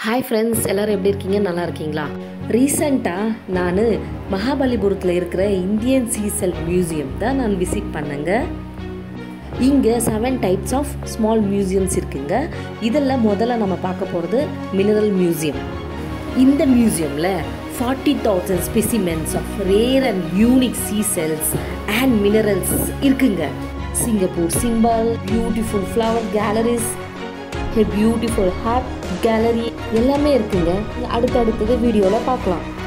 hi friends எல்லோரும் எப்படி இருக்கீங்க நல்லா இருக்கீங்களா ரீசண்டாக நான் மகாபலிபுரத்தில் இருக்கிற இந்தியன் சீசல் மியூசியம் தான் நான் விசிட் பண்ணேங்க இங்கே seven types of small museums இருக்குங்க இதில் முதல்ல நம்ம பார்க்க போகிறது மினரல் மியூசியம் இந்த மியூசியமில் forty thousand specimens of rare and unique sea shells and minerals இருக்குங்க Singapore symbol beautiful flower galleries beautiful heart gallery எல்லாமே இருக்குங்க அடுத்தடுத்தது வீடியோவில் பார்க்கலாம்